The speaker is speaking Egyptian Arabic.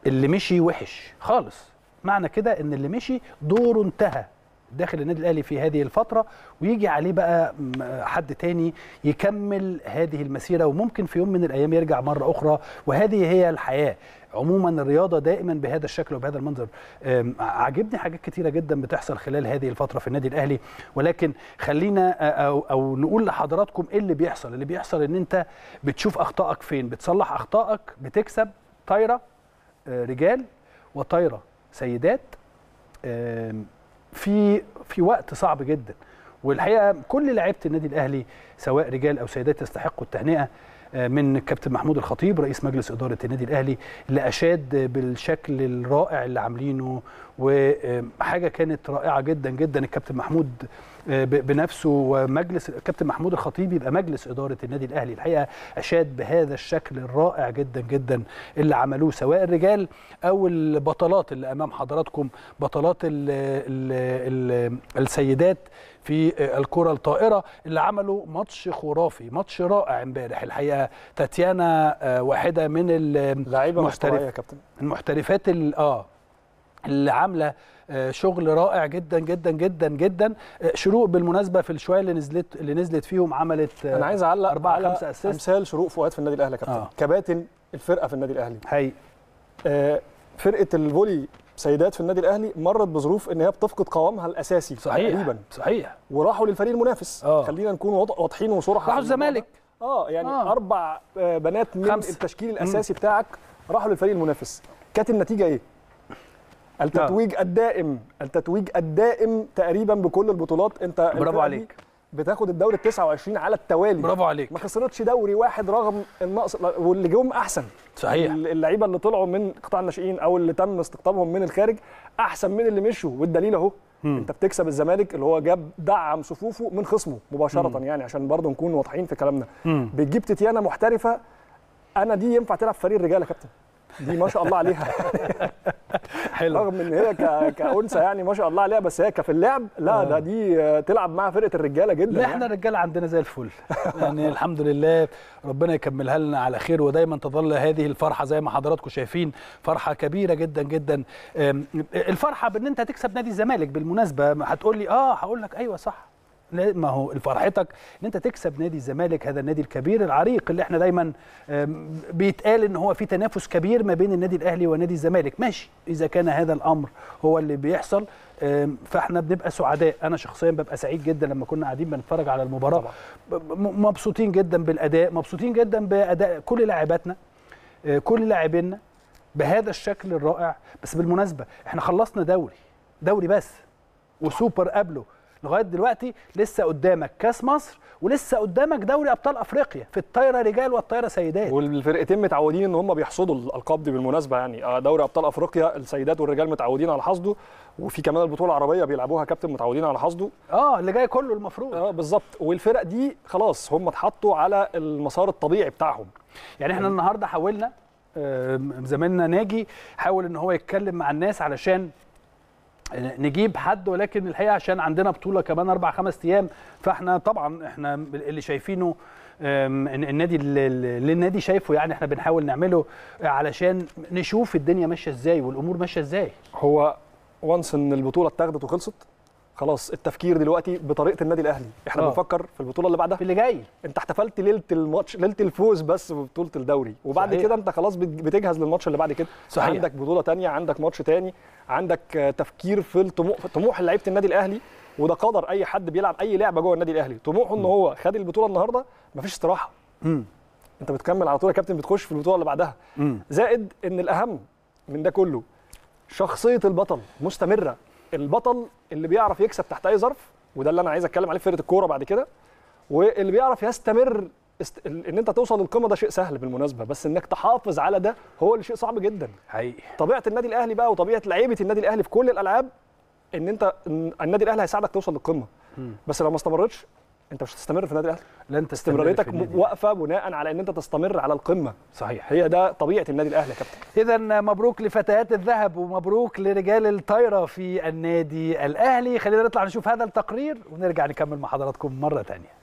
اللي مشي وحش خالص معنى كده ان اللي مشي دوره انتهى داخل النادي الاهلي في هذه الفتره ويجي عليه بقى م- حد تاني يكمل هذه المسيره وممكن في يوم من الايام يرجع مره اخرى وهذه هي الحياه عموما الرياضه دائما بهذا الشكل وبهذا المنظر أم، عجبني حاجات كتيره جدا بتحصل خلال هذه الفتره في النادي الاهلي ولكن خلينا أ- او او نقول لحضراتكم ايه اللي بيحصل اللي بيحصل ان انت بتشوف اخطائك فين بتصلح اخطائك بتكسب طايره آه، رجال وطايره سيدات آم، في في وقت صعب جدا والحقيقه كل لعيبه النادي الاهلي سواء رجال او سيدات يستحقوا التهنئه آه، من الكابتن محمود الخطيب رئيس مجلس اداره النادي الاهلي اللي اشاد بالشكل الرائع اللي عاملينه وحاجه كانت رائعه جدا جدا الكابتن محمود آه، ب- بنفسه ومجلس الكابتن محمود الخطيب يبقى مجلس اداره النادي الاهلي الحقيقه اشاد بهذا الشكل الرائع جدا جدا اللي عملوه سواء الرجال او البطلات اللي امام حضراتكم بطلات ال ال ال السيدات في الكره الطائره اللي عملوا ماتش خرافي ماتش رائع امبارح الحقيقه تاتيانا آه، واحده من ال- لعيبه مش محترف- طبيعيه يا كابتن المحترفات ال- اه اللي عامله آه، شغل رائع جدا جدا جدا جدا آه، شروق بالمناسبه في الشويه اللي نزلت اللي نزلت فيهم عملت آه، انا عايز اعلق أربعة على خمسة assist. امثال شروق فؤاد في النادي الاهلي يا كابتن آه. كباتن الفرقه في النادي الاهلي هي آه، فرقه الفولي سيدات في النادي الاهلي مرت بظروف ان هي بتفقد قوامها الاساسي صحيح تقريبا صحيح وراحوا للفريق المنافس آه. خلينا نكون واضح- واضحين وصراحه راحوا في الموضوع الزمالك ده. اه يعني آه. آه. اربع آه، بنات من خمسة. التشكيل الاساسي بتاعك راحوا للفريق المنافس كانت النتيجه ايه التتويج الدائم التتويج الدائم تقريبا بكل البطولات انت برافو الفرقة عليك. دي بتاخد الدوري ال 29 على التوالي برافو عليك ما خسرتش دوري واحد رغم النقص واللي جم احسن صحيح اللعيبه اللي طلعوا من قطاع الناشئين او اللي تم استقطابهم من الخارج احسن من اللي مشوا والدليل اهو مم. انت بتكسب الزمالك اللي هو جاب دعم صفوفه من خصمه مباشره مم. يعني عشان برضه نكون واضحين في كلامنا مم. بتجيب تيتيانا محترفه انا دي ينفع تلعب في فريق الرجاله يا كابتن دي ما شاء الله عليها حلو رغم ان هي ك... كانثى يعني ما شاء الله عليها بس هي كفي اللعب لا آه. ده دي آه، تلعب مع فرقه الرجاله جدا لا احنا يعني. الرجاله عندنا زي الفل يعني الحمد لله ربنا يكملها لنا على خير ودايما تظل هذه الفرحه زي ما حضراتكم شايفين فرحه كبيره جدا جدا أم، الفرحه بان انت هتكسب نادي الزمالك بالمناسبه هتقول لي اه هقول لك ايوه صح لا، ما هو فرحتك ان انت تكسب نادي الزمالك هذا النادي الكبير العريق اللي احنا دايما أم، بيتقال ان هو في تنافس كبير ما بين النادي الاهلي ونادي الزمالك ماشي اذا كان هذا الامر هو اللي بيحصل أم، فاحنا بنبقى سعداء انا شخصيا ببقى سعيد جدا لما كنا قاعدين بنتفرج على المباراه ب- م- مبسوطين جدا بالاداء مبسوطين جدا باداء كل لاعباتنا آه، كل لاعبينا بهذا الشكل الرائع بس بالمناسبه احنا خلصنا دوري دوري بس وسوبر قبله لغايه دلوقتي لسه قدامك كاس مصر ولسه قدامك دوري ابطال افريقيا في الطايره رجال والطايره سيدات والفرقتين متعودين ان هم بيحصدوا الالقاب دي بالمناسبه يعني آه، دوري ابطال افريقيا السيدات والرجال متعودين على حصده وفي كمان البطوله العربيه بيلعبوها كابتن متعودين على حصده اه اللي جاي كله المفروض اه بالظبط والفرق دي خلاص هم اتحطوا على المسار الطبيعي بتاعهم يعني احنا النهارده حاولنا آه، زميلنا ناجي حاول ان هو يتكلم مع الناس علشان نجيب حد ولكن الحقيقه عشان عندنا بطوله كمان اربع خمس ايام فاحنا طبعا احنا اللي شايفينه آم، إن النادي اللي اللي النادي شايفه يعني احنا بنحاول نعمله علشان نشوف الدنيا ماشيه ازاي والامور ماشيه ازاي هو وانس ان البطوله اتاخدت وخلصت خلاص التفكير دلوقتي بطريقه النادي الاهلي احنا آه. بنفكر في البطوله اللي بعدها في اللي جاي انت احتفلت ليله الماتش ليله الفوز بس ببطوله الدوري وبعد صحيح. كده انت خلاص بت- بتجهز للماتش اللي بعد كده صحيح. عندك بطوله تانية عندك ماتش تاني عندك آه، تفكير في الطموح في طموح لعيبه النادي الاهلي وده قدر اي حد بيلعب اي لعبه جوه النادي الاهلي طموحه ان هو خد البطوله النهارده مفيش استراحه امم انت بتكمل على طول يا كابتن بتخش في البطوله اللي بعدها امم زائد ان الاهم من ده كله شخصيه البطل مستمره البطل اللي بيعرف يكسب تحت اي ظرف وده اللي انا عايز اتكلم عليه في فرقه الكوره بعد كده واللي بيعرف يستمر است... ان انت توصل للقمه ده شيء سهل بالمناسبه بس انك تحافظ على ده هو اللي شيء صعب جدا حقيقي طبيعه النادي الاهلي بقى وطبيعه لعيبه النادي الاهلي في كل الالعاب ان انت إن النادي الاهلي هيساعدك توصل للقمه مم. بس لو ما استمرتش انت مش هتستمر في النادي الاهلي لن تستمر استمراريتك في النادي. واقفه بناء على ان انت تستمر على القمه صحيح هي ده طبيعه النادي الاهلي يا كابتن اذا مبروك لفتيات الذهب ومبروك لرجال الطايره في النادي الاهلي خلينا نطلع نشوف هذا التقرير ونرجع نكمل مع حضراتكم مره ثانيه